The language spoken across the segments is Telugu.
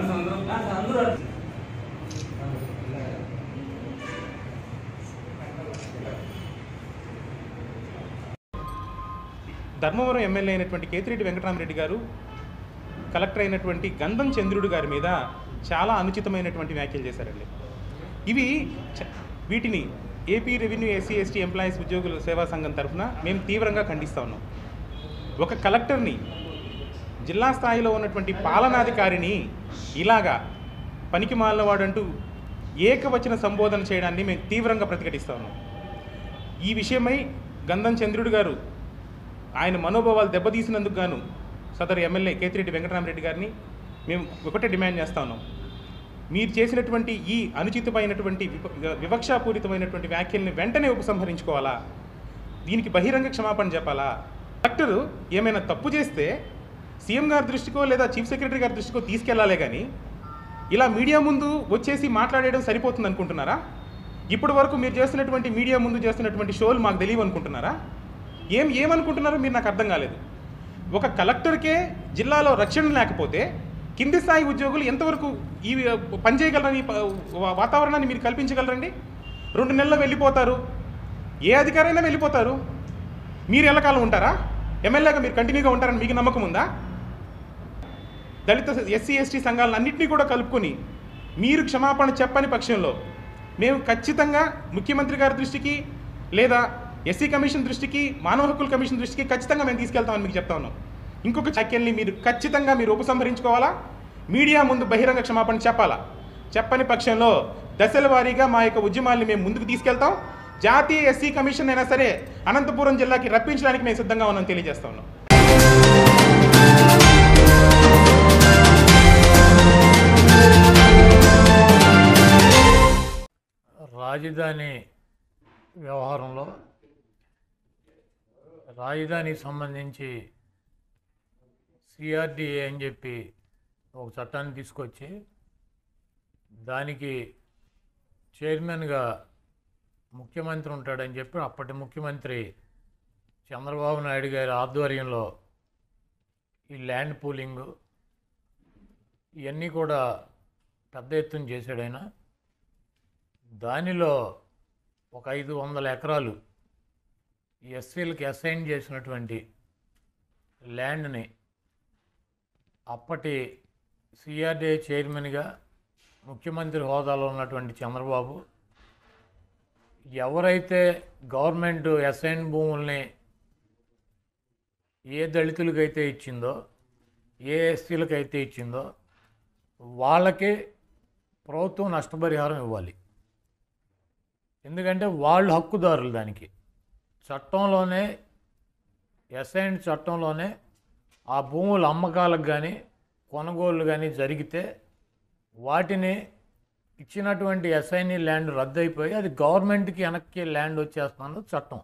అందరూ ధర్మవరం ఎమ్మెల్యే అయినటువంటి కేతిరెడ్డి వెంకటరామరెడ్డి గారు కలెక్టర్ అయినటువంటి గంధం చంద్రుడు గారి మీద చాలా అనుచితమైనటువంటి వ్యాఖ్యలు చేశారండి ఇవి చ- వీటిని AP revenue SC ST employees ఉద్యోగుల సేవా సంఘం తరఫున మేము తీవ్రంగా ఖండిస్తా ఉన్నాం ఒక కలెక్టర్ని జిల్లా స్థాయిలో ఉన్నటువంటి పాలనాధికారిని ఇలాగా పనికి మాలినవాడంటూ ఏకవచన సంబోధన చేయడాన్ని మేము తీవ్రంగా ప్రతిఘటిస్తా ఉన్నాం ఈ విషయమై గంధం చంద్రుడు గారు ఆయన మనోభావాలు దెబ్బతీసినందుకు గాను సదరు ఎమ్మెల్యే కేతిరెడ్డి వెంకటరామరెడ్డి గారిని మేము ఒకటే డిమాండ్ చేస్తా ఉన్నాం మీరు చేసినటువంటి ఈ అనుచితమైనటువంటి విప- వివక్షాపూరితమైనటువంటి వ్యాఖ్యల్ని వెంటనే ఉపసంహరించుకోవాలా దీనికి బహిరంగ క్షమాపణ చెప్పాలా కలెక్టరు ఏమైనా తప్పు చేస్తే సీఎం గారి దృష్టికో లేదా చీఫ్ సెక్రటరీ గారి దృష్టికో తీసుకెళ్లాలే కానీ ఇలా మీడియా ముందు వచ్చేసి మాట్లాడేయడం సరిపోతుంది అనుకుంటున్నారా ఇప్పటి వరకు మీరు చేస్తున్నటువంటి మీడియా ముందు చేస్తున్నటువంటి షోలు మాకు తెలియవు అనుకుంటున్నారా ఏం ఏమనుకుంటున్నారో మీరు నాకు అర్థం కాలేదు ఒక కలెక్టర్కే జిల్లాలో రక్షణ లేకపోతే కింది స్థాయి ఉద్యోగులు ఎంతవరకు ఈ పని చేయగలరని ప- వా- వాతావరణాన్ని మీరు కల్పించగలరండి రెండు నెలలు వెళ్ళిపోతారు ఏ అధికారైనా వెళ్ళిపోతారు మీరు ఎల్లకాలం ఉంటారా ఎమ్మెల్యేగా మీరు కంటిన్యూగా ఉంటారని మీకు నమ్మకం ఉందా దళిత ఎస్సీ ఎస్టీ సంఘాలను అన్నింటినీ కూడా కలుపుకొని మీరు క్షమాపణ చెప్పని పక్షంలో మేము ఖచ్చితంగా ముఖ్యమంత్రి గారి దృష్టికి లేదా ఎస్సీ కమిషన్ దృష్టికి మానవ హక్కుల కమిషన్ దృష్టికి ఖచ్చితంగా మేము తీసుకెళ్తామని మీకు చెప్తా ఉన్నాం ఇంకొక వ్యాఖ్యల్ని మీరు ఖచ్చితంగా మీరు ఉపసంహరించుకోవాలా మీడియా ముందు బహిరంగ క్షమాపణ చెప్పాలా చెప్పని పక్షంలో దశల వారీగా మా యొక్క ఉద్యమాల్ని మేము ముందుకు తీసుకెళ్తాం జాతీయ ఎస్సీ కమిషన్ అయినా సరే అనంతపురం జిల్లాకి రప్పించడానికి మేము సిద్ధంగా ఉన్నాం తెలియజేస్తా ఉన్నాం రాజధాని వ్యవహారంలో రాజధానికి సంబంధించి సిఆర్డిఏ అని చెప్పి ఒక చట్టాన్ని తీసుకొచ్చి దానికి చైర్మన్గా ముఖ్యమంత్రి ఉంటాడని చెప్పి అప్పటి ముఖ్యమంత్రి చంద్రబాబు నాయుడు గారి ఆధ్వర్యంలో ఈ ల్యాండ్ పూలింగ్ ఇవన్నీ కూడా పెద్ద ఎత్తున చేశాడు ఆయన దానిలో ఒక ఐదు వందల ఎకరాలు ఎస్సీలకి అసైన్ చేసినటువంటి ల్యాండ్ని అప్పటి సిఆర్డీఏ చైర్మన్గా ముఖ్యమంత్రి హోదాలో ఉన్నటువంటి చంద్రబాబు ఎవరైతే గవర్నమెంట్ అసైన్ భూముల్ని ఏ దళితులకైతే ఇచ్చిందో ఏ ఎస్సీలకైతే ఇచ్చిందో వాళ్ళకి ప్రభుత్వం నష్టపరిహారం ఇవ్వాలి ఎందుకంటే వాళ్ళు హక్కుదారులు దానికి చట్టంలోనే ఎస్ఐన్ చట్టంలోనే ఆ భూముల అమ్మకాలకు కానీ కొనుగోలు కానీ జరిగితే వాటిని ఇచ్చినటువంటి ఎస్ఐని ల్యాండ్ రద్దయిపోయి అది గవర్నమెంట్కి వెనక్కి ల్యాండ్ వచ్చేస్తున్నది చట్టం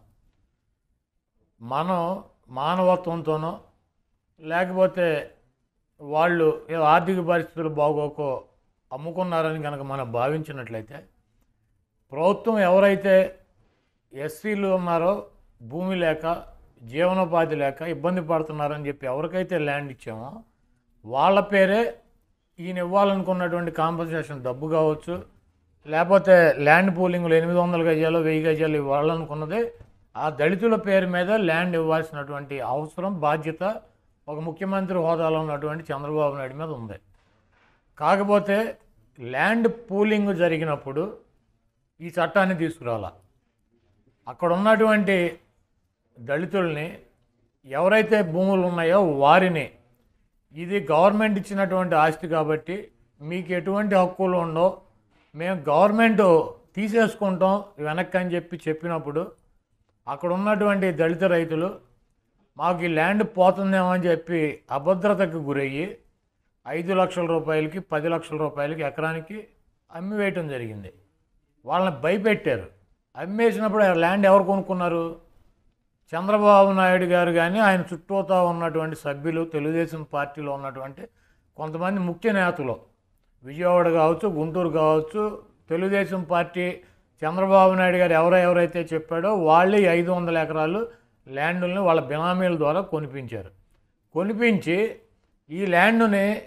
మనం మానవత్వంతోనో లేకపోతే వాళ్ళు ఏదో ఆర్థిక పరిస్థితులు బాగోకో అమ్ముకున్నారని కనుక మనం భావించినట్లయితే ప్రభుత్వం ఎవరైతే ఎస్సీలు ఉన్నారో భూమి లేక జీవనోపాధి లేక ఇబ్బంది పడుతున్నారని చెప్పి ఎవరికైతే ల్యాండ్ ఇచ్చామో వాళ్ళ పేరే ఈయన ఇవ్వాలనుకున్నటువంటి కాంపన్సేషన్ డబ్బు కావచ్చు లేకపోతే ల్యాండ్ పూలింగ్లు ఎనిమిది వందల గజాలు వెయ్యి గజాలు ఇవ్వాలనుకున్నదే ఆ దళితుల పేరు మీద ల్యాండ్ ఇవ్వాల్సినటువంటి అవసరం బాధ్యత ఒక ముఖ్యమంత్రి హోదాలో ఉన్నటువంటి చంద్రబాబు నాయుడు మీద ఉంది కాకపోతే ల్యాండ్ పూలింగ్ జరిగినప్పుడు ఈ చట్టాన్ని తీసుకురావాలా అక్కడ ఉన్నటువంటి దళితుల్ని ఎవరైతే భూములు ఉన్నాయో వారిని ఇది గవర్నమెంట్ ఇచ్చినటువంటి ఆస్తి కాబట్టి మీకు ఎటువంటి హక్కులు ఉండో మేము గవర్నమెంట్ తీసేసుకుంటాం వెనక్కి అని చెప్పి చెప్పినప్పుడు అక్కడ ఉన్నటువంటి దళిత రైతులు మాకు ఈ ల్యాండ్ పోతుందేమో అని చెప్పి అభద్రతకు గురయ్యి ఐదు లక్షల రూపాయలకి పది లక్షల రూపాయలకి ఎకరానికి అమ్మి వేయటం జరిగింది వాళ్ళని భయపెట్టారు అమ్మేసినప్పుడు ఆ ల్యాండ్ ఎవరు కొనుక్కున్నారు చంద్రబాబు నాయుడు గారు కానీ ఆయన చుట్టూతా ఉన్నటువంటి సభ్యులు తెలుగుదేశం పార్టీలో ఉన్నటువంటి కొంతమంది ముఖ్య నేతలు విజయవాడ కావచ్చు గుంటూరు కావచ్చు తెలుగుదేశం పార్టీ చంద్రబాబు నాయుడు గారు ఎవరో ఎవరైతే చెప్పాడో వాళ్ళే ఈ ఐదు వందల ఎకరాలు ల్యాండ్ని వాళ్ళ బినామీల ద్వారా కొనిపించారు కొనిపించి ఈ ల్యాండ్ని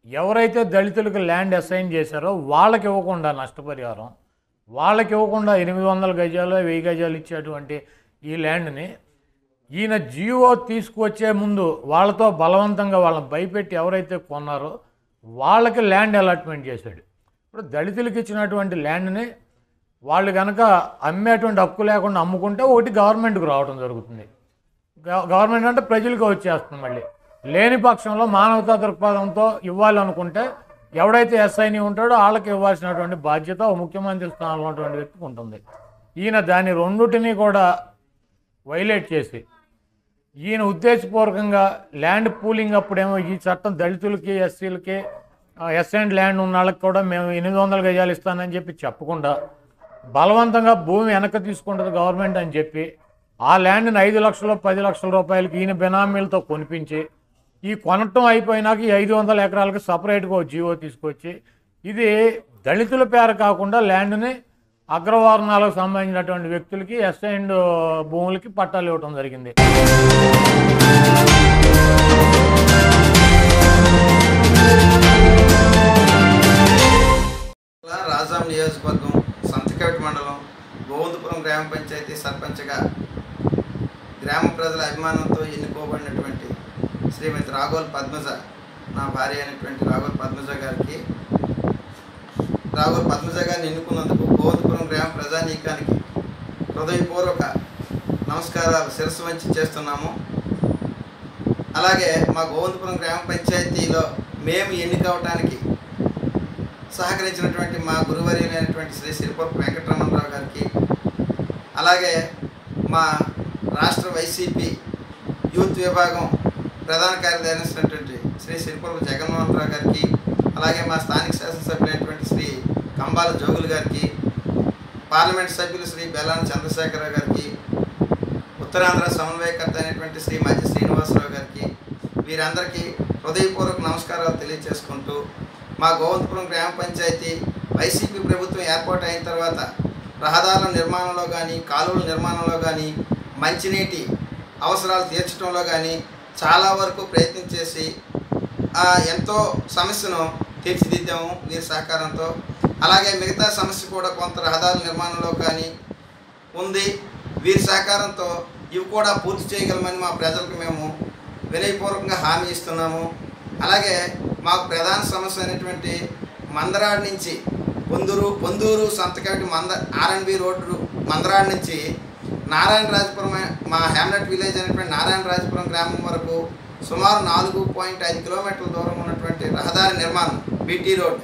ఎవరైతే దళితులకు ల్యాండ్ అసైన్ చేశారో వాళ్ళకి ఇవ్వకుండా నష్టపరిహారం వాళ్ళకి ఇవ్వకుండా ఎనిమిది వందల గజాలు వెయ్యి గజాలు ఇచ్చేటువంటి ఈ ల్యాండ్ని ఈయన జియో తీసుకువచ్చే ముందు వాళ్ళతో బలవంతంగా వాళ్ళని భయపెట్టి ఎవరైతే కొన్నారో వాళ్ళకి ల్యాండ్ అలాట్మెంట్ చేశాడు ఇప్పుడు దళితులకు ఇచ్చినటువంటి ల్యాండ్ని వాళ్ళు కనుక అమ్మేటువంటి హక్కు లేకుండా అమ్ముకుంటే ఒకటి గవర్నమెంట్కి రావడం జరుగుతుంది గవ- గవర్నమెంట్ అంటే ప్రజలకు వచ్చేస్తుంది మళ్ళీ లేని పక్షంలో మానవతా దృక్పథంతో ఇవ్వాలనుకుంటే ఎవడైతే ఎస్ఐని ఉంటాడో వాళ్ళకి ఇవ్వాల్సినటువంటి బాధ్యత ఓ ముఖ్యమంత్రి స్థానంలో ఉన్నటువంటి వ్యక్తికి ఉంటుంది ఈయన దాని రెండుటిని కూడా వైలేట్ చేసి ఈయన ఉద్దేశపూర్వకంగా ల్యాండ్ పూలింగ్ అప్పుడేమో ఈ చట్టం దళితులకి ఎస్సీలకి ఎస్ అండ్ ల్యాండ్ ఉన్న వాళ్ళకి కూడా మేము ఎనిమిది వందల గజాలు ఇస్తానని చెప్పి చెప్పకుండా బలవంతంగా భూమి వెనక్కి తీసుకుంటుంది గవర్నమెంట్ అని చెప్పి ఆ ల్యాండ్ని ఐదు లక్షలు పది లక్షల రూపాయలకి ఈయన బినామీలతో కొనిపించి ఈ కొనటం అయిపోయినాక ఈ ఐదు వందల ఎకరాలకి సపరేట్గా ఒక జీవో తీసుకొచ్చి ఇది దళితుల పేర కాకుండా ల్యాండ్ని అగ్రవర్ణాలకు సంబంధించినటువంటి వ్యక్తులకి ఎస్ అండ్ భూములకి పట్టాలు ఇవ్వడం జరిగింది జిల్లా రాజాం నియోజకవర్గం సంతకవిటి మండలం గోవిందపురం గ్రామ పంచాయతీ సర్పంచ్గా గ్రామ ప్రజల అభిమానంతో ఎన్నుకోబడినటువంటి శ్రీమతి రాఘోల్ పద్మజ నా భార్య అయినటువంటి రాఘోల్ పద్మజ గారికి రాఘోల్ పద్మజ గారిని ఎన్నుకున్నందుకు గోవిందపురం గ్రామ ప్రజానీకానికి హృదయపూర్వక నమస్కారాలు శిరస్సు వంచి చేస్తున్నాము అలాగే మా గోవిందపురం గ్రామ పంచాయతీలో మేము ఎన్నికవటానికి సహకరించినటువంటి మా గురువర్యులైనటువంటి శ్రీ సిరిపప్పు వెంకటరమణరావు గారికి అలాగే మా రాష్ట్ర వైసీపీ యూత్ విభాగం ప్రధాన కార్యదర్శి శ్రీ సిరిపప్పు జగన్మోహన్ రావు గారికి అలాగే మా స్థానిక శాసనసభ్యులైనటువంటి శ్రీ కంబాల జోగులు గారికి పార్లమెంట్ సభ్యులు శ్రీ బెల్లాన చంద్రశేఖరరావు గారికి ఉత్తరాంధ్ర సమన్వయకర్త అయినటువంటి శ్రీ మధ్య శ్రీనివాసరావు గారికి వీరందరికీ హృదయపూర్వక నమస్కారాలు తెలియజేసుకుంటూ మా గోవిందపురం గ్రామ పంచాయతీ వైసీపీ ప్రభుత్వం ఏర్పాటు అయిన తర్వాత రహదారుల నిర్మాణంలో కానీ కాలువల నిర్మాణంలో కానీ మంచినీటి అవసరాలు తీర్చడంలో కానీ చాలా వరకు ప్రయత్నం చేసి ఆ, ఎంతో సమస్యను తీర్చిదిద్దాము వీరి సహకారంతో అలాగే మిగతా సమస్య కూడా కొంత రహదారుల నిర్మాణంలో కానీ ఉంది వీరి సహకారంతో ఇవి కూడా పూర్తి చేయగలమని మా ప్రజలకు మేము వినయపూర్వకంగా హామీ ఇస్తున్నాము అలాగే మాకు ప్రధాన సమస్య అయినటువంటి మందరాడు నుంచి పొందూరు పొందూరు సంతకటి మంద ఆర్ఎన్బి రోడ్డు మందరాడు నుంచి నారాయణరాజపురం మా హ్యామ్లెట్ విలేజ్ అయినటువంటి నారాయణరాజపురం గ్రామం వరకు సుమారు నాలుగు పాయింట్ ఐదు కిలోమీటర్ల దూరం ఉన్నటువంటి రహదారి నిర్మాణం బీటీ రోడ్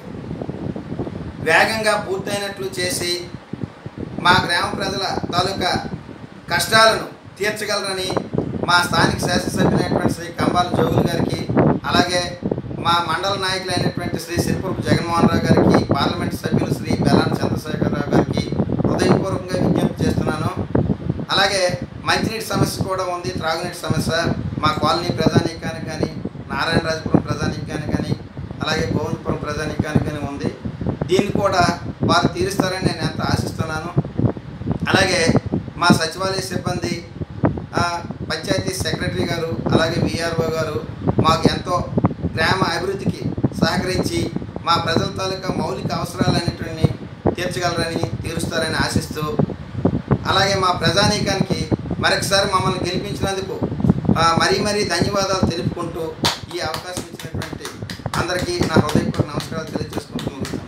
వేగంగా పూర్తయినట్లు చేసి మా గ్రామ ప్రజల తాలూకా కష్టాలను తీర్చగలరని మా స్థానిక శాసనసభ్యులైనటువంటి శ్రీ కంబాల జోగులు గారికి అలాగే మా మండల నాయకులైనటువంటి శ్రీ సిరిపురపు జగన్మోహన్ రావు గారికి పార్లమెంట్ సభ్యులు శ్రీ బెల్లాన చంద్రశేఖరరావు గారికి హృదయపూర్వకంగా విజ్ఞప్తి చేస్తున్నాను అలాగే మంచినీటి సమస్య కూడా ఉంది త్రాగునీటి సమస్య మా కాలనీ ప్రజానీకానికి కానీ నారాయణరాజపురం ప్రజానీకానికి కానీ అలాగే గోవిందపురం ప్రజానీకానికి కానీ ఉంది దీన్ని కూడా వారు తీరుస్తారని నేను ఎంత ఆశిస్తున్నాను అలాగే మా సచివాలయ సిబ్బంది ఆ, పంచాయతీ సెక్రటరీ గారు అలాగే విఆర్ఓ గారు మాకు ఎంతో గ్రామ అభివృద్ధికి సహకరించి మా ప్రజల తాలూకా మౌలిక అవసరాలన్నిటిని తీర్చగలరని తీరుస్తారని ఆశిస్తూ అలాగే మా ప్రజానీకానికి మరొకసారి మమ్మల్ని గెలిపించినందుకు ఆ, మరీ మరీ ధన్యవాదాలు తెలుపుకుంటూ ఈ అవకాశం ఇచ్చినటువంటి అందరికీ నా హృదయపూర్వక నమస్కారాలు తెలియజేసుకుంటూ ముగిస్తాను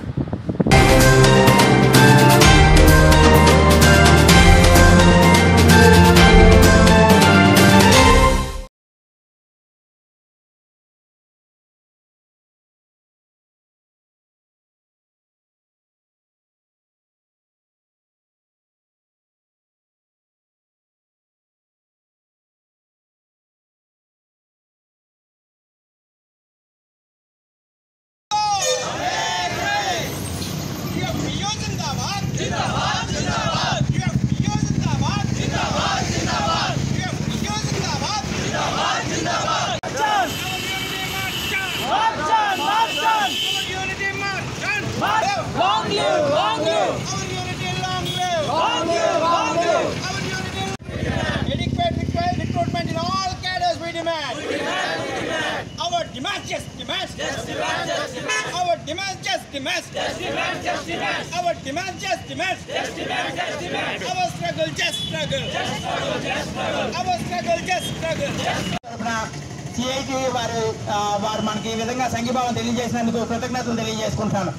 Long live, long live, long live, long live. Adequate recruitment in all cadres we demand. Our demands, yes, demand. demands. Our demands just demands. Our demands just demands. Our struggle just struggle. Our struggle just struggle. తరపున సిఐటి వారు ఆ, వారు మనకి ఈ విధంగా సంఘీభావం తెలియజేసినందుకు కృతజ్ఞతలు తెలియజేసుకుంటాను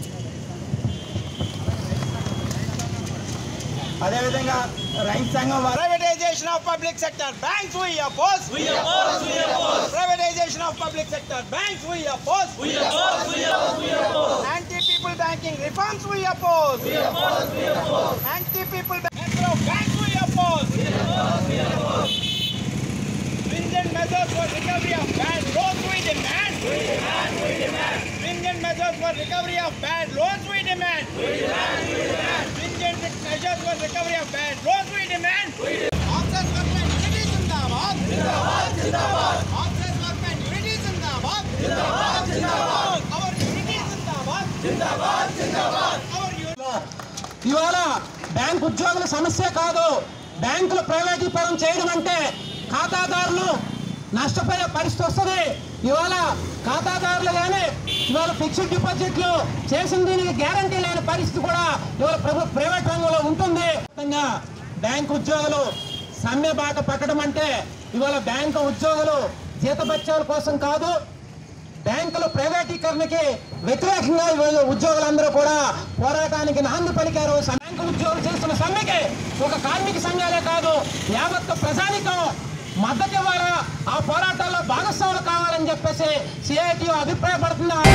అదేవిధంగా రైతు సంఘం వారు Privatization of public sector banks we oppose. We oppose. We oppose. Privatization of public sector banks we oppose. We oppose. We oppose. We oppose. Anti-people banking reforms we oppose. We oppose. We oppose. Anti-people banking banks we oppose. We oppose. We oppose. Stringent measures for recovery of bad loans we demand. We demand. We demand. Stringent measures for recovery of bad loans we demand. We demand. We demand. Stringent measures for recovery of bad loans we demand. We demand. Officers workmen unity zindabad. Zindabad. Zindabad. Officers workmen unity zindabad. Zindabad. Zindabad. Our unity zindabad. Zindabad. Zindabad. Our unity. ఇవాళ బ్యాంక్ ఉద్యోగుల సమస్య కాదు బ్యాంకులు ప్రైవేటీకరణ చేయడం అంటే ఖాతాదారులు నష్టపోయే పరిస్థితి వస్తుంది ఇవాళ ఖాతాదారులు కానీ ఇవాళ ఫిక్స్డ్ డిపాజిట్లు చేసిన దీనికి గ్యారంటీ లేని పరిస్థితి కూడా ఇవాళ ప్రభు ప్రైవేట్ రంగంలో ఉంటుంది మొత్తంగా బ్యాంక్ ఉద్యోగులు సమ్మె బాట పట్టడం అంటే ఇవాళ బ్యాంకు ఉద్యోగులు జీతభత్యాల కోసం కాదు బ్యాంకుల ప్రైవేటీకరణకి వ్యతిరేకంగా ఈరోజు ఉద్యోగులందరూ కూడా పోరాటానికి నాంది పలికారు బ్యాంకు ఉద్యోగులు చేస్తున్న సమ్మెకి ఒక కార్మిక సంఘాలే కాదు యావత్ ప్రజానికం మద్దతు ఇవ్వాలా ఆ పోరాటాల్లో భాగస్వాములు కావాలని చెప్పేసి సిఐటి అభిప్రాయపడుతున్నారు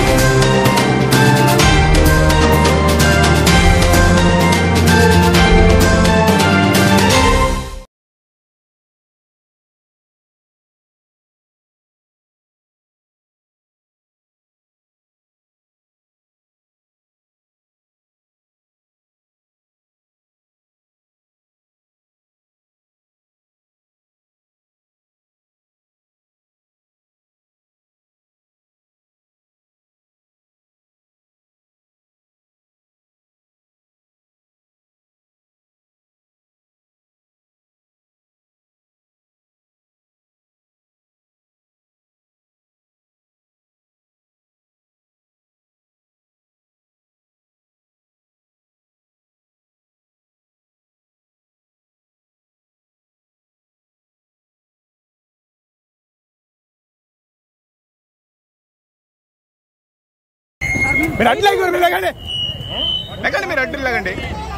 మీరు అడ్డు లేకండి మీరు లేకండి లేకండి మీరు అడ్డు లేకండి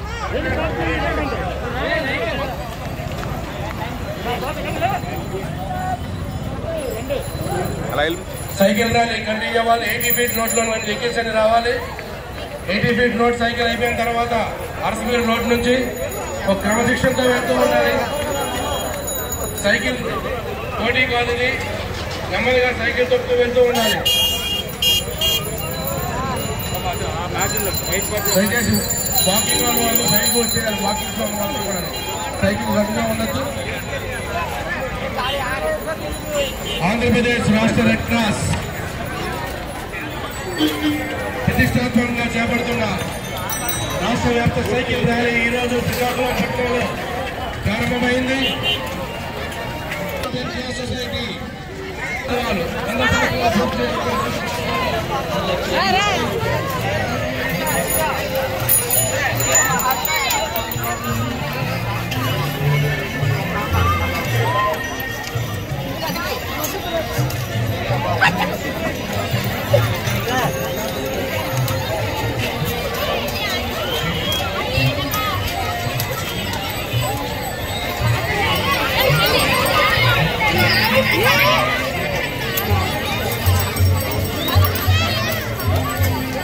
అలా వెళ్ళి సైకిల్ ర్యాలీ కంటిన్యూ అవ్వాలి ఎయిటీ ఫీట్ రోడ్ లో మనం ఎక్కించండి రావాలి ఎయిటీ ఫీట్ రోడ్ సైకిల్ అయిపోయిన తర్వాత అరసమీర్ రోడ్ నుంచి ఒక క్రమశిక్షణతో వెళ్తూ ఉండాలి సైకిల్ పోటీ కాదు ఇది నెమ్మదిగా సైకిల్ తొక్కుతూ వెళ్తూ ఉండాలి దయచేసి వాకింగ్ వాళ్ళ వాళ్ళు సైకిల్ వచ్చేయాలి వాకింగ్ వాళ్ళ వాళ్ళు కూడా సైకిల్ గట్టిగా ఉండొచ్చు ఆంధ్రప్రదేశ్ రాష్ట్ర రెడ్ క్రాస్ ప్రతిష్టాత్మకంగా చేపడుతున్న రాష్ట్ర వ్యాప్త సైకిల్ ర్యాలీ ఈ రోజు శ్రీకాకుళం పట్టణంలో ప్రారంభమైంది సొసైటీ వాళ్ళు వంద సంవత్సరాల పూర్తి చేసుకున్న Yeah.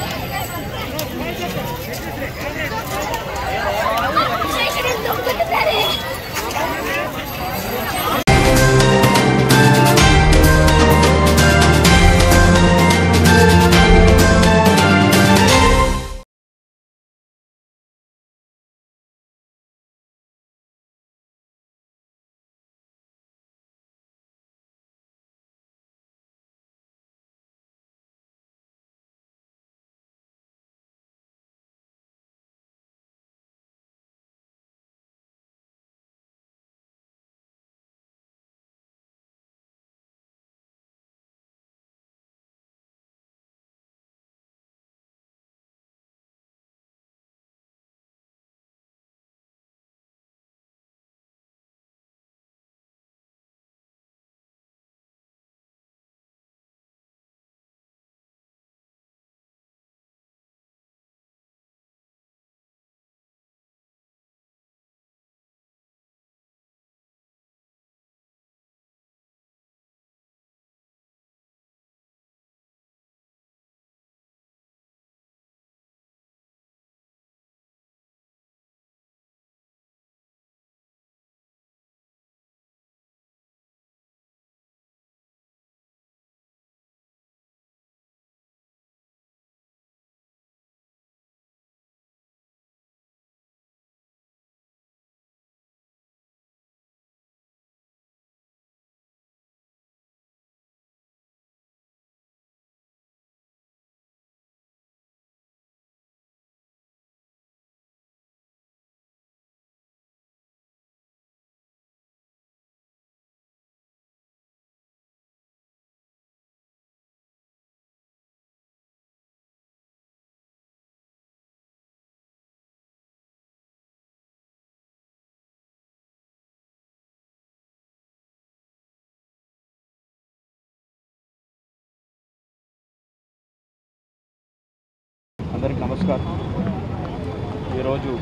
అందరికీ నమస్కారం ఈరోజు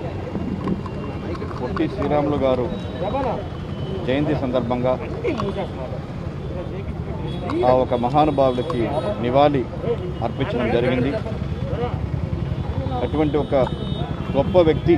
పొట్టి శ్రీరాములు గారు జయంతి సందర్భంగా ఆ ఒక మహానుభావుడికి నివాళి అర్పించడం జరిగింది అటువంటి ఒక గొప్ప వ్యక్తి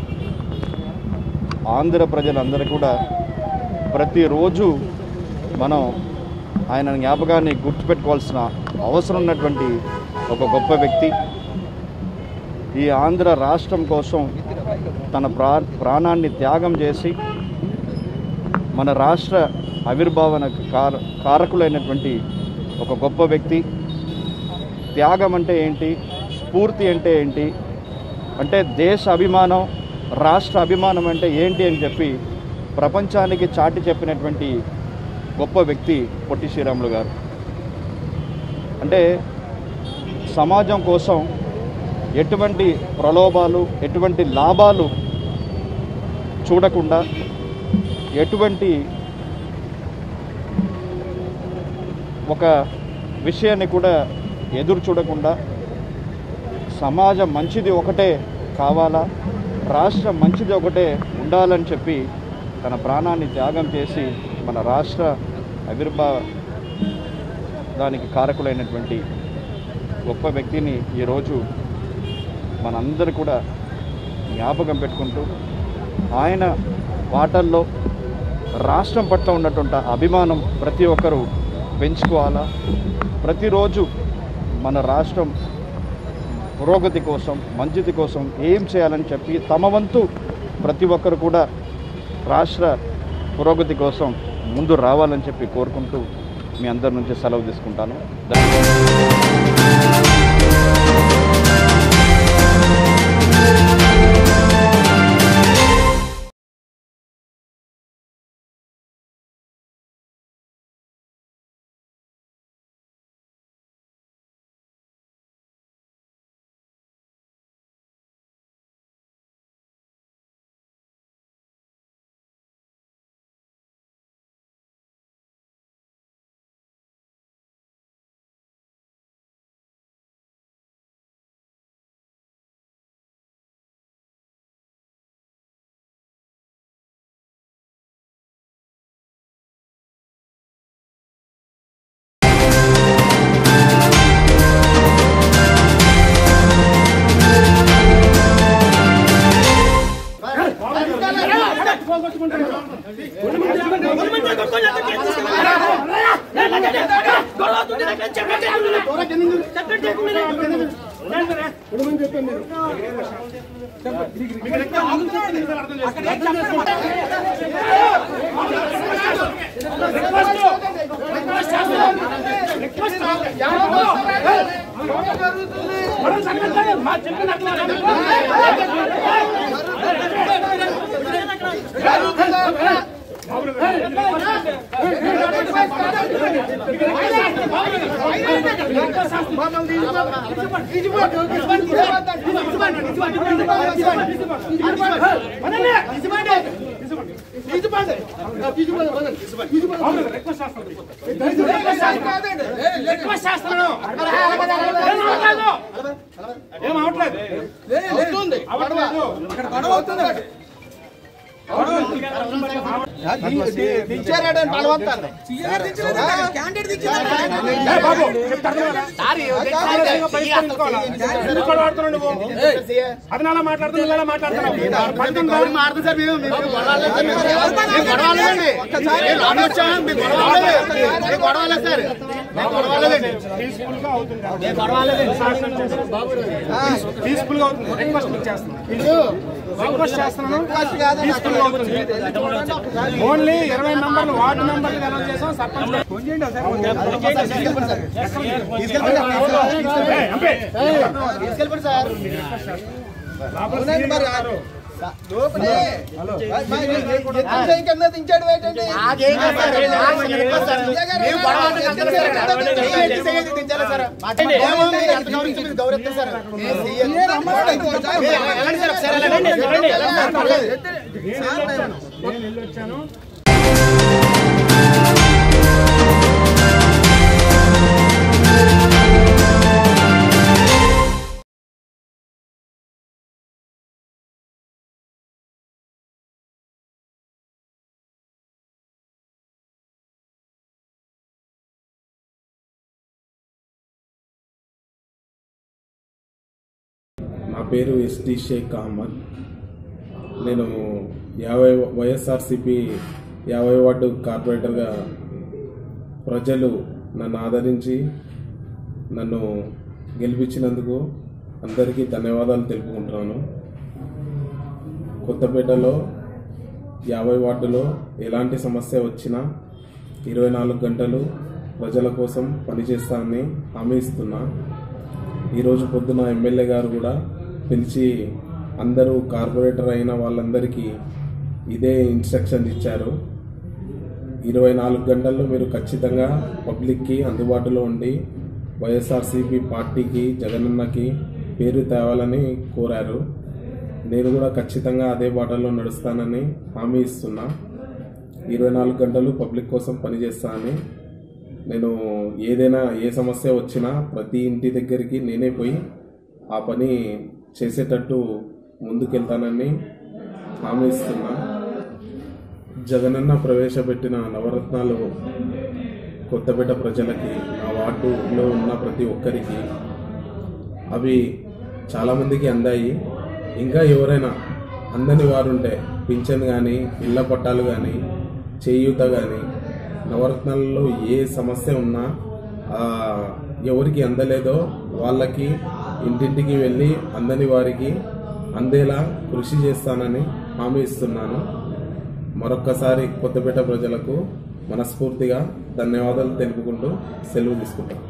ఆంధ్ర ప్రజలందరూ కూడా ప్రతిరోజు మనం ఆయన జ్ఞాపకాన్ని గుర్తుపెట్టుకోవాల్సిన అవసరం ఉన్నటువంటి ఒక గొప్ప వ్యక్తి ఈ ఆంధ్ర రాష్ట్రం కోసం తన ప్రా ప్రాణాన్ని త్యాగం చేసి మన రాష్ట్ర ఆవిర్భావన కార కారకులైనటువంటి ఒక గొప్ప వ్యక్తి త్యాగం అంటే ఏంటి స్ఫూర్తి అంటే ఏంటి అంటే దేశ అభిమానం రాష్ట్ర అభిమానం అంటే ఏంటి అని చెప్పి ప్రపంచానికి చాటి చెప్పినటువంటి గొప్ప వ్యక్తి పొట్టి శ్రీరాములు గారు అంటే సమాజం కోసం ఎటువంటి ప్రలోభాలు ఎటువంటి లాభాలు చూడకుండా ఎటువంటి ఒక విషయాన్ని కూడా ఎదురు చూడకుండా సమాజం మంచిది ఒకటే కావాలా రాష్ట్రం మంచిది ఒకటే ఉండాలని చెప్పి తన ప్రాణాన్ని త్యాగం చేసి మన రాష్ట్ర ఆవిర్భావ దానికి కారకులైనటువంటి గొప్ప వ్యక్తిని ఈరోజు మనందరూ కూడా జ్ఞాపకం పెట్టుకుంటూ ఆయన మాటల్లో రాష్ట్రం పట్ల ఉన్నటువంటి అభిమానం ప్రతి ఒక్కరూ పెంచుకోవాలా ప్రతిరోజు మన రాష్ట్రం పురోగతి కోసం మంచిది కోసం ఏం చేయాలని చెప్పి తమ వంతు ప్రతి ఒక్కరు కూడా రాష్ట్ర పురోగతి కోసం ముందు రావాలని చెప్పి కోరుకుంటూ మీ అందరి నుంచి సెలవు తీసుకుంటాను ధన్యవాదాలు అది నాలా మాట్లాడుతున్నా ఇలా మాట్లాడుతున్నావు పీస్ఫుల్ గా అవుతుంది పీస్ఫుల్ గా అవుతుంది రిక్వెస్ట్ మీకు చేస్తున్నాను రిక్వెస్ట్ చేస్తున్నాను పీస్ఫుల్ గా అవుతుంది ఓన్లీ ఇరవై మెంబర్లు వార్డు మెంబర్లు అనౌన్స్ చేసాం సర్పంచ్ ఫోన్ చేయండి ఒకసారి. ఏయ్, ఎంపీ. నేను వెళ్ళొచ్చాను నా పేరు ఎస్డి షేక్ అహ్మద్ నేను యాభై వైఎస్ఆర్సిపి యాభై వార్డు కార్పొరేటర్గా ప్రజలు నన్ను ఆదరించి నన్ను గెలిపించినందుకు అందరికీ ధన్యవాదాలు తెలుపుకుంటున్నాను కొత్తపేటలో యాభై వార్డులో ఎలాంటి సమస్య వచ్చినా ఇరవై నాలుగు గంటలు ప్రజల కోసం పనిచేస్తానని హామీ ఇస్తున్నా ఈరోజు పొద్దున ఎమ్మెల్యే గారు కూడా పిలిచి అందరూ కార్పొరేటర్ అయిన వాళ్ళందరికీ ఇదే ఇన్స్ట్రక్షన్ ఇచ్చారు ఇరవై నాలుగు గంటల్లో మీరు ఖచ్చితంగా పబ్లిక్కి అందుబాటులో ఉండి వైఎస్ఆర్సీపీ పార్టీకి జగనన్నకి పేరు తేవాలని కోరారు నేను కూడా ఖచ్చితంగా అదే బాటలో నడుస్తానని హామీ ఇస్తున్నా ఇరవై నాలుగు గంటలు పబ్లిక్ కోసం పనిచేస్తానని నేను ఏదైనా ఏ సమస్య వచ్చినా ప్రతి ఇంటి దగ్గరికి నేనే పోయి ఆ పని చేసేటట్టు ముందుకెళ్తానని హామీ ఇస్తున్నా జగనన్న ప్రవేశపెట్టిన నవరత్నాలు కొత్తపేట ప్రజలకి ఆ వార్డులో ఉన్న ప్రతి ఒక్కరికి అవి చాలామందికి అందాయి ఇంకా ఎవరైనా అందని వారుంటే పింఛన్ కానీ ఇళ్ల పట్టాలు కానీ చేయూత కానీ నవరత్నాలలో ఏ సమస్య ఉన్నా ఆ, ఎవరికి అందలేదో వాళ్ళకి ఇంటింటికి వెళ్ళి అందని వారికి అందేలా కృషి చేస్తానని హామీ ఇస్తున్నాను మరొక్కసారి కొత్తపేట ప్రజలకు మనస్ఫూర్తిగా ధన్యవాదాలు తెలుపుకుంటూ సెలవు తీసుకుంటాను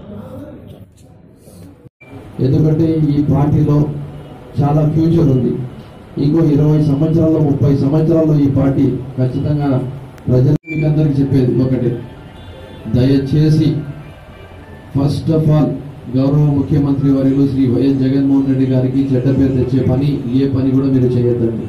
ఎందుకంటే ఈ పార్టీలో చాలా ఫ్యూచర్ ఉంది ఇంకో ఇరవై సంవత్సరాల్లో ముప్పై సంవత్సరాల్లో ఈ పార్టీ ఖచ్చితంగా ప్రజలు మీకు అందరికి చెప్పేది ఒకటే దయచేసి ఫస్ట్ ఆఫ్ ఆల్ గౌరవ ముఖ్యమంత్రి వర్యులు శ్రీ వైఎస్ జగన్మోహన్ రెడ్డి గారికి చెడ్డ పేరు తెచ్చే పని ఏ పని కూడా మీరు చేయొద్దండి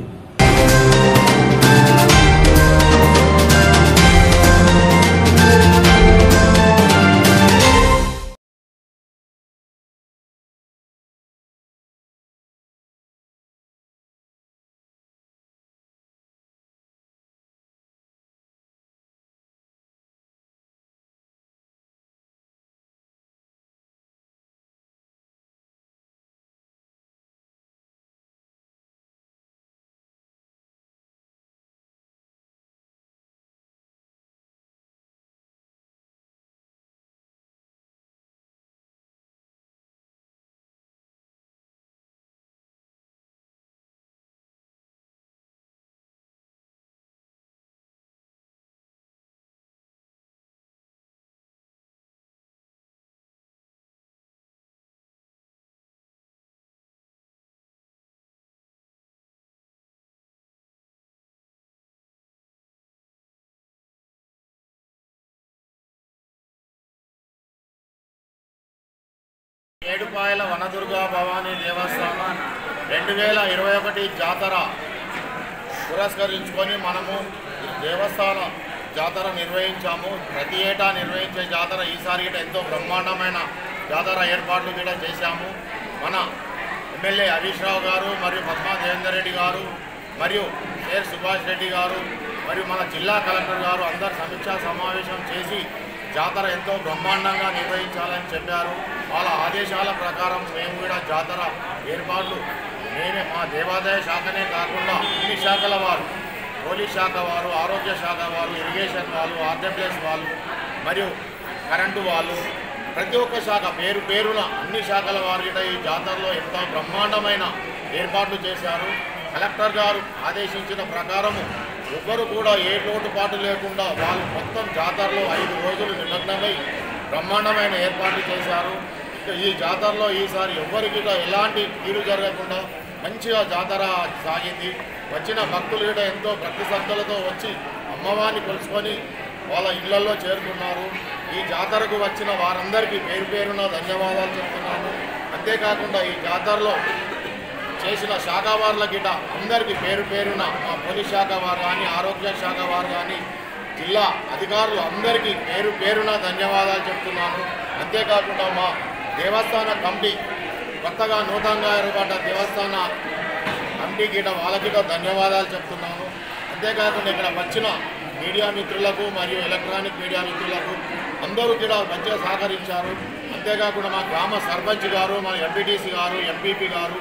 ఏడుపాయల వనదుర్గా భవానీ దేవస్థానం రెండు వేల ఇరవై ఒకటి జాతర పురస్కరించుకొని మనము ఈ దేవస్థాన జాతర నిర్వహించాము ప్రతి ఏటా నిర్వహించే జాతర ఈసారి కూడా ఎంతో బ్రహ్మాండమైన జాతర ఏర్పాట్లు కూడా చేశాము మన ఎమ్మెల్యే హరీష్ రావు గారు మరియు పద్మా దేవేందర్ రెడ్డి గారు మరియు కేర్ సుభాష్ రెడ్డి గారు మరియు మన జిల్లా కలెక్టర్ గారు అందరు సమీక్షా సమావేశం చేసి జాతర ఎంతో బ్రహ్మాండంగా నిర్వహించాలని చెప్పారు వాళ్ళ ఆదేశాల ప్రకారం మేము కూడా జాతర ఏర్పాట్లు మేమే మా దేవాదాయ శాఖనే కాకుండా అన్ని శాఖల వారు పోలీస్ శాఖ వారు ఆరోగ్య శాఖ వారు ఇరిగేషన్ వాళ్ళు ఆర్డబ్ల్యూఎస్ వాళ్ళు మరియు కరెంటు వాళ్ళు ప్రతి ఒక్క శాఖ పేరు పేరున అన్ని శాఖల వారు కూడా ఈ జాతరలో ఎంతో బ్రహ్మాండమైన ఏర్పాట్లు చేశారు కలెక్టర్ గారు ఆదేశించిన ప్రకారము ఎవ్వరు కూడా ఏ లోటుపాటు లేకుండా వాళ్ళు మొత్తం జాతరలో ఐదు రోజులు నిమగ్నమై బ్రహ్మాండమైన ఏర్పాట్లు చేశారు ఇక ఈ జాతరలో ఈసారి ఎవ్వరికి కూడా ఎలాంటి కీడు జరగకుండా మంచిగా జాతర సాగింది వచ్చిన భక్తులు కూడా ఎంతో భక్తి శ్రద్ధలతో వచ్చి అమ్మవారిని కొలుసుకొని వాళ్ళ ఇళ్లలో చేరుకున్నారు ఈ జాతరకు వచ్చిన వారందరికీ పేరు పేరున ధన్యవాదాలు చెప్తున్నాను అంతేకాకుండా ఈ జాతరలో చేసిన శాఖ వారుల గిట అందరికీ పేరు పేరున మా పోలీస్ శాఖ వారు కానీ ఆరోగ్య శాఖ వారు కానీ జిల్లా అధికారులు అందరికీ పేరు పేరున ధన్యవాదాలు చెప్తున్నాను అంతేకాకుండా మా దేవస్థాన కమిటీ కొత్తగా నూతనంగా ఏర్పడ్డ దేవస్థాన కమిటీ గిట వాళ్ళకి కూడా ధన్యవాదాలు చెప్తున్నాను అంతేకాకుండా ఇక్కడ వచ్చిన మీడియా మిత్రులకు మరియు ఎలక్ట్రానిక్ మీడియా మిత్రులకు అందరూ కూడా మంచిగా సహకరించారు అంతేకాకుండా మా గ్రామ సర్పంచ్ గారు మా ఎంపీటీసీ గారు ఎంపీపీ గారు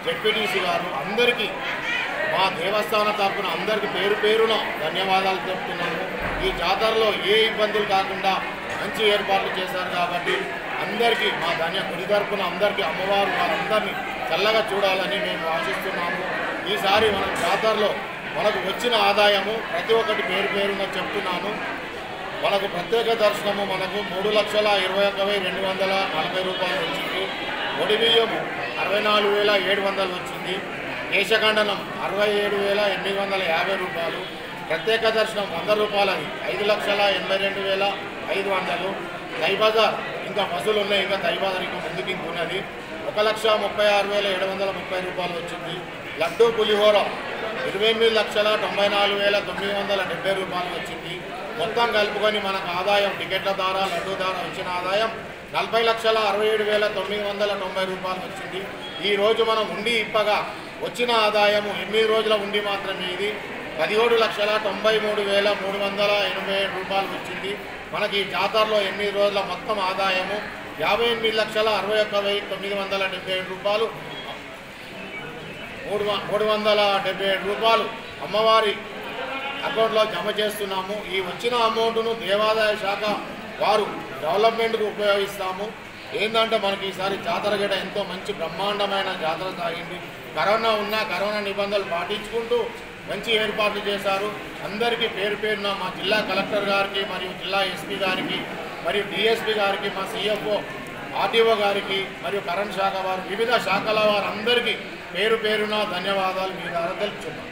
జెడ్పీటీసీ గారు అందరికీ మా దేవస్థానం తరపున అందరికీ పేరు పేరున ధన్యవాదాలు చెప్తున్నాము ఈ జాతరలో ఏ ఇబ్బందులు కాకుండా మంచి ఏర్పాట్లు చేశారు కాబట్టి అందరికీ మా ధన్య గుడి తరపున అందరికీ అమ్మవారు వాళ్ళందరినీ చల్లగా చూడాలని మేము ఆశిస్తున్నాము ఈసారి మన జాతరలో మనకు వచ్చిన ఆదాయము ప్రతి ఒక్కటి పేరు పేరున చెప్తున్నాను మనకు ప్రత్యేక దర్శనము మనకు మూడు లక్షల ఇరవై ఒక్క వెయ్యి రెండు వందల నలభై రూపాయలు వచ్చింది ఒడి బియ్యము అరవై నాలుగు వేల ఏడు వందలు వచ్చింది కేశఖండనం అరవై ఏడు వేల ఎనిమిది వందల యాభై రూపాయలు ప్రత్యేక దర్శనం వంద రూపాయలది ఐదు లక్షల ఎనభై రెండు వేల ఐదు వందలు దైబజార్ ఇంకా వసూలు ఉన్నాయి ఇంకా దైబజార్ ఇంకా ముందుకు ఇంక ఉన్నది ఒక లక్ష ముప్పై ఆరు వేల ఏడు వందల ముప్పై రూపాయలు వచ్చింది లడ్డూ పులిహోర ఇరవై ఎనిమిది లక్షల తొంభై నాలుగు వేల తొమ్మిది వందల డెబ్బై రూపాయలు వచ్చింది మొత్తం కలుపుకొని మనకు ఆదాయం టికెట్ల ద్వారా లడ్డు ద్వారా వచ్చిన ఆదాయం నలభై లక్షల అరవై ఏడు వేల తొమ్మిది వందల తొంభై రూపాయలు వచ్చింది ఈ రోజు మనం ఉండి ఇప్పగా వచ్చిన ఆదాయము ఎనిమిది రోజుల ఉండి మాత్రమే ఇది పదిహేడు లక్షల తొంభై మూడు వేల మూడు వందల ఎనభై ఏడు రూపాయలు వచ్చింది మనకి ఈ జాతరలో ఎనిమిది రోజుల మొత్తం ఆదాయము యాభై ఎనిమిది లక్షల అరవై ఒక్క వెయ్యి తొమ్మిది వందల డెబ్బై ఏడు రూపాయలు మూడు వ- మూడు వందల డెబ్బై ఏడు రూపాయలు అమ్మవారి అకౌంట్లో జమ చేస్తున్నాము ఈ వచ్చిన అమౌంట్ను దేవాదాయ శాఖ వారు డెవలప్మెంట్కు ఉపయోగిస్తాము ఏంటంటే మనకి ఈసారి జాతర గడ ఎంతో మంచి బ్రహ్మాండమైన జాతర సాగింది కరోనా ఉన్నా కరోనా నిబంధనలు పాటించుకుంటూ మంచి ఏర్పాట్లు చేశారు అందరికీ పేరు పేరున మా జిల్లా కలెక్టర్ గారికి మరియు జిల్లా ఎస్పీ గారికి మరియు డిఎస్పీ గారికి మా సిఎఫ్ఓ ఆర్టీఓ గారికి మరియు కరెంట్ శాఖ వారు వివిధ శాఖల వారందరికీ పేరు పేరున ధన్యవాదాలు మీ ద్వారా తెలుపుతున్నాను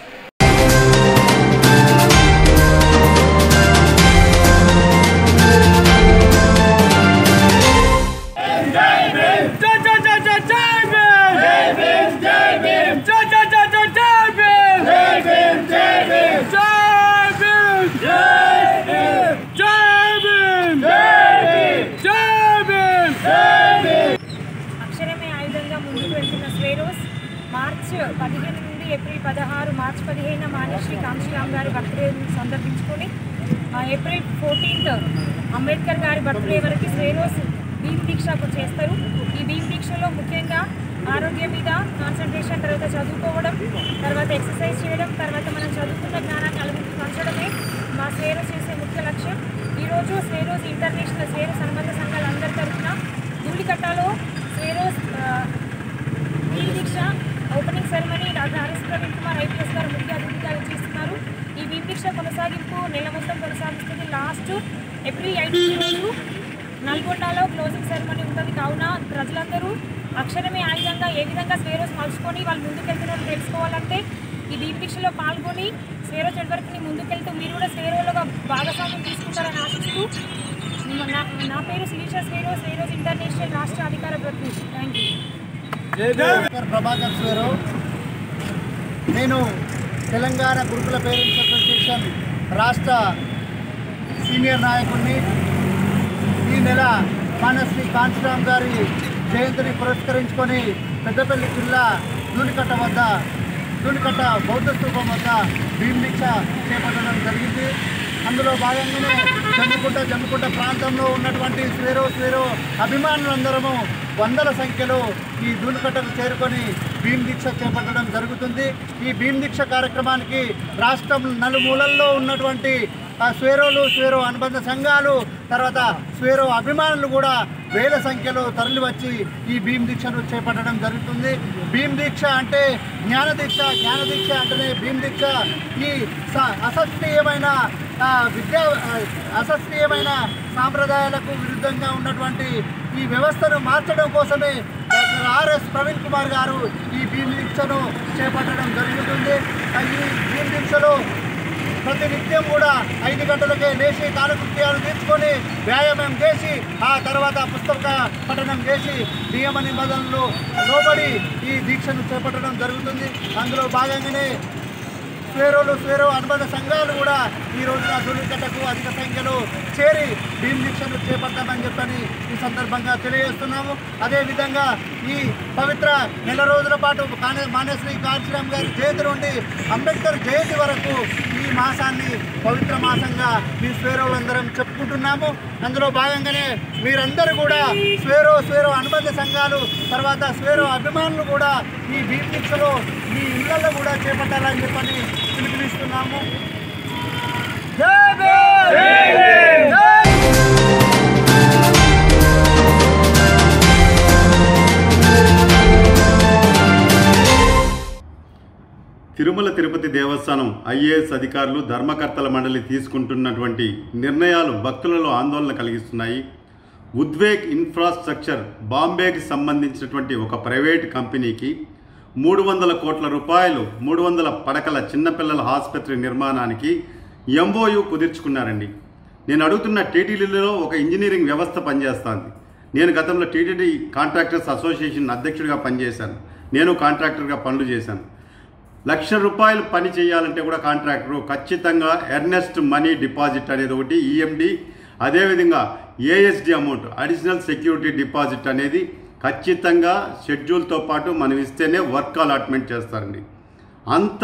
అక్షరమే ఆయుధంగా ముందుకు వెళ్తున్న స్వేరోస్ మార్చ్ పదిహేను నుండి ఏప్రిల్ పదహారు మార్చ్ పదిహేను మాన్యశ్రీ కాంశీరామ్ గారి బర్త్డే సందర్భించుకొని ఆ, ఏప్రిల్ ఫోర్టీన్త్ అంబేద్కర్ గారి బర్త్డే వరకు స్వేరోస్ భీమ్ దీక్ష చేస్తారు ఈ భీమ్ దీక్షలో ముఖ్యంగా ఆరోగ్యం మీద కాన్సన్ట్రేషన్ తర్వాత చదువుకోవడం తర్వాత ఎక్సర్సైజ్ చేయడం తర్వాత మనం చదువుకున్న జ్ఞానాన్ని నలుగురికి పంచడమే మా స్వేరోస్ చేసే ముఖ్య లక్ష్యం ఈరోజు స్వేరోస్ ఇంటర్నేషనల్ స్వేరోస్ అనుబంధ సంఘాల అందరి తరఫున ధూళికట్టలో స్వేరోస్ ఆ, ఈ దీక్ష opening ceremony doctor Harish Praveen Kumar IPS గారు ముఖ్య అతిథిగా చేస్తున్నారు ఈ భీమ్ దీక్ష కొనసాగింపు నెల మొత్తం కొనసాగిస్తుంది లాస్ట్ ఏప్రిల్ ఐదు రోజు నల్గొండలో క్లోజింగ్ సెరమనీ ఉంటుంది కావున ప్రజలందరూ అక్షరమే ఆయుధంగా ఏ విధంగా స్వేరోస్ మలుచుకొని వాళ్ళు ముందుకెళ్తున్నారో తెలుసుకోవాలంటే ఈ భీమ్ దీక్షలో పాల్గొని స్వేరో నెట్వర్క్ని ముందుకెళ్తూ మీరు కూడా స్వేరోలుగా భాగస్వామ్యం తీసుకుంటారని ఆశిస్తూ నా నా పేరు శిరీష స్వేరో స్వేరోస్ ఇంటర్నేషనల్ రాష్ట్ర అధికార ప్రతినిధి థ్యాంక్ యూ డాక్టర్ ప్రభాకర్ స్వేరు నేను తెలంగాణ గురుకుల పేరెంట్స్ అసోసియేషన్ రాష్ట్ర సీనియర్ నాయకుడిని ఈ నెల మానశ్రీ కాంచరామ్ గారి జయంతిని పురస్కరించుకొని పెద్దపల్లి జిల్లా దూలికట్ట వద్ద దూలికట్ట బౌద్ధ స్థూపం వద్ద భీమ్ దీక్ష చేపట్టడం జరిగింది అందులో భాగంగానే జమ్మికుంట జమ్మికుంట ప్రాంతంలో ఉన్నటువంటి స్వేరో స్వేరో అభిమానులందరము వందల సంఖ్యలో ఈ దూలికట్టకు చేరుకొని భీమ్ దీక్ష చేపట్టడం జరుగుతుంది ఈ భీమ్ దీక్ష కార్యక్రమానికి రాష్ట్రం నలుమూలల్లో ఉన్నటువంటి ఆ స్వేరోలు స్వేరో అనుబంధ సంఘాలు తర్వాత స్వేరో అభిమానులు కూడా వేల సంఖ్యలో తరలివచ్చి ఈ భీమ్ దీక్షను చేపట్టడం జరుగుతుంది భీమ్ దీక్ష అంటే జ్ఞాన దీక్ష జ్ఞాన దీక్ష అంటేనే భీమ్ దీక్ష ఈ స- అశాస్త్రీయమైన ఆ, విద్యా ఆ, అశాస్త్రీయమైన సాంప్రదాయాలకు విరుద్ధంగా ఉన్నటువంటి ఈ వ్యవస్థను మార్చడం కోసమే డాక్టర్ ఆర్ఎస్ ప్రవీణ్ కుమార్ గారు ఈ భీమ్ దీక్షను చేపట్టడం జరుగుతుంది ఆ, ఈ భీమ్ దీక్షలో ప్రతి నిత్యం కూడా ఐదు గంటలకే లేచి కాలకృత్యాలు తీర్చుకొని వ్యాయామం చేసి ఆ తర్వాత పుస్తక పఠనం చేసి నియమ నిబంధనలు లోబడి ఈ దీక్షను చేపట్టడం జరుగుతుంది అందులో భాగంగానే స్వేరోలు స్వేరో అనుబంధ సంఘాలు కూడా ఈ రోజున ధూళికట్టకు అధిక సంఖ్యలో చేరి భీమ్ దీక్షను చేపట్టామని చెప్పని ఈ సందర్భంగా తెలియజేస్తున్నాము అదేవిధంగా ఈ పవిత్ర నెల రోజుల పాటు కానే మానేశ్వరి కాంచీరామ్ గారి జయంతి నుండి అంబేద్కర్ జయంతి వరకు ఈ మాసాన్ని పవిత్ర మాసంగా మీ స్వేరోలందరం చెప్పుకుంటున్నాము అందులో భాగంగానే మీరందరూ కూడా స్వేరో స్వేరో అనుబంధ సంఘాలు తర్వాత స్వేరో అభిమానులు కూడా ఈ బీట్నిక్స్లో మీ ఇళ్లలో కూడా చేపట్టాలని చెప్పని పిలుపునిస్తున్నాము జై భీమ్! జై తిరుమల తిరుపతి దేవస్థానం ఐఏఎస్ అధికారులు ధర్మకర్తల మండలి తీసుకుంటున్నటువంటి నిర్ణయాలు భక్తులలో ఆందోళన కలిగిస్తున్నాయి ఉద్వేగ్ ఇన్ఫ్రాస్ట్రక్చర్ బాంబేకి సంబంధించినటువంటి ఒక ప్రైవేట్ కంపెనీకి మూడు వందల కోట్ల రూపాయలు మూడు వందల పడకల చిన్నపిల్లల ఆసుపత్రి నిర్మాణానికి ఎంఓయు కుదుర్చుకున్నారండి నేను అడుగుతున్న టీటీడీలో ఒక ఇంజనీరింగ్ వ్యవస్థ పనిచేస్తుంది నేను గతంలో టీటీడీ కాంట్రాక్టర్స్ అసోసియేషన్ అధ్యక్షుడిగా పనిచేశాను నేను కాంట్రాక్టర్గా పనులు చేశాను లక్ష రూపాయలు పని చేయాలంటే కూడా కాంట్రాక్టరు ఖచ్చితంగా ఎర్నెస్ట్ మనీ డిపాజిట్ అనేది ఒకటి ఈఎండి అదేవిధంగా ASD amount additional security deposit అనేది ఖచ్చితంగా షెడ్యూల్తో పాటు మనం ఇస్తేనే వర్క్ అలాట్మెంట్ చేస్తారండి అంత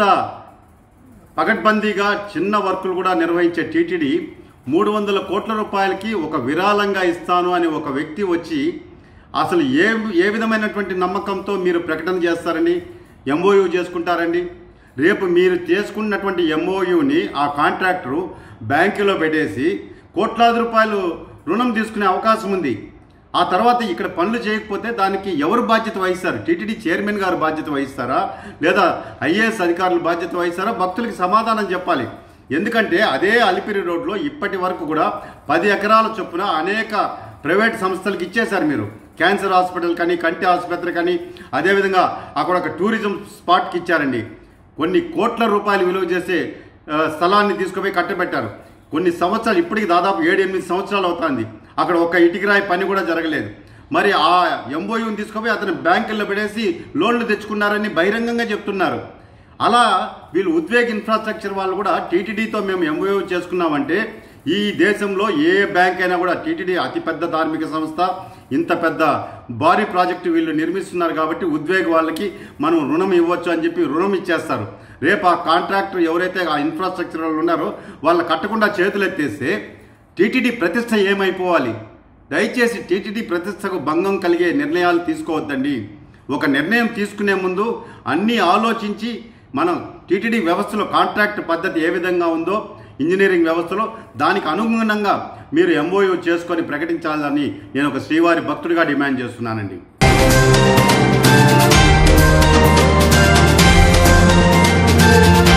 పకడ్బందీగా చిన్న వర్కులు కూడా నిర్వహించే టీటీడీ మూడు వందల కోట్ల రూపాయలకి ఒక విరాళంగా ఇస్తాను అని ఒక వ్యక్తి వచ్చి అసలు ఏ ఏ విధమైనటువంటి నమ్మకంతో మీరు ప్రకటన చేస్తారని ఎంఓయూ చేసుకుంటారండి రేపు మీరు చేసుకున్నటువంటి ఎంఓయూని ఆ కాంట్రాక్టరు బ్యాంకులో పెట్టేసి కోట్లాది రూపాయలు రుణం తీసుకునే అవకాశం ఉంది ఆ తర్వాత ఇక్కడ పనులు చేయకపోతే దానికి ఎవరు బాధ్యత వహిస్తారు టీటీడీ చైర్మన్ గారు బాధ్యత వహిస్తారా లేదా ఐఏఎస్ అధికారులు బాధ్యత వహిస్తారా భక్తులకి సమాధానం చెప్పాలి ఎందుకంటే అదే అలిపిరి రోడ్లో ఇప్పటి వరకు కూడా పది ఎకరాల చొప్పున అనేక ప్రైవేట్ సంస్థలకు ఇచ్చేశారు మీరు క్యాన్సర్ హాస్పిటల్ కానీ కంటి ఆసుపత్రి కానీ అదేవిధంగా అక్కడ ఒక టూరిజం స్పాట్కి ఇచ్చారండి కొన్ని కోట్ల రూపాయలు విలువ చేసే ఆ, స్థలాన్ని తీసుకుపోయి కట్టబెట్టారు కొన్ని సంవత్సరాలు ఇప్పటికి దాదాపు ఏడు ఎనిమిది సంవత్సరాలు అవుతుంది అక్కడ ఒక ఇటుకరాయి పని కూడా జరగలేదు మరి ఆ ఎంఓయూని తీసుకుపోయి అతను బ్యాంకుల్లో పెడేసి లోన్లు తెచ్చుకున్నారని బహిరంగంగా చెప్తున్నారు అలా వీళ్ళు ఉద్వేగ్ ఇన్ఫ్రాస్ట్రక్చర్ వాళ్ళు కూడా టీటీడీతో మేము ఎంఓయూ చేసుకున్నామంటే ఈ దేశంలో ఏ బ్యాంక్ అయినా కూడా టీటీడీ అతిపెద్ద ధార్మిక సంస్థ ఇంత పెద్ద భారీ ప్రాజెక్టు వీళ్ళు నిర్మిస్తున్నారు కాబట్టి ఉద్వేగ్ వాళ్ళకి మనం రుణం ఇవ్వచ్చు అని చెప్పి రుణం ఇచ్చేస్తారు రేపు ఆ కాంట్రాక్టర్ ఎవరైతే ఆ ఇన్ఫ్రాస్ట్రక్చర్ వాళ్ళు ఉన్నారో వాళ్ళు కట్టకుండా చేతులు ఎత్తేస్తే టీటీడీ ప్రతిష్ట ఏమైపోవాలి దయచేసి టీటీడీ ప్రతిష్టకు భంగం కలిగే నిర్ణయాలు తీసుకోవద్దండి ఒక నిర్ణయం తీసుకునే ముందు అన్నీ ఆలోచించి మనం టీటీడీ వ్యవస్థలో కాంట్రాక్ట్ పద్ధతి ఏ విధంగా ఉందో ఇంజనీరింగ్ వ్యవస్థలో దానికి అనుగుణంగా మీరు ఎంఓయూ చేసుకొని ప్రకటించాలని నేను ఒక శ్రీవారి భక్తుడిగా డిమాండ్ చేస్తున్నానండి Thank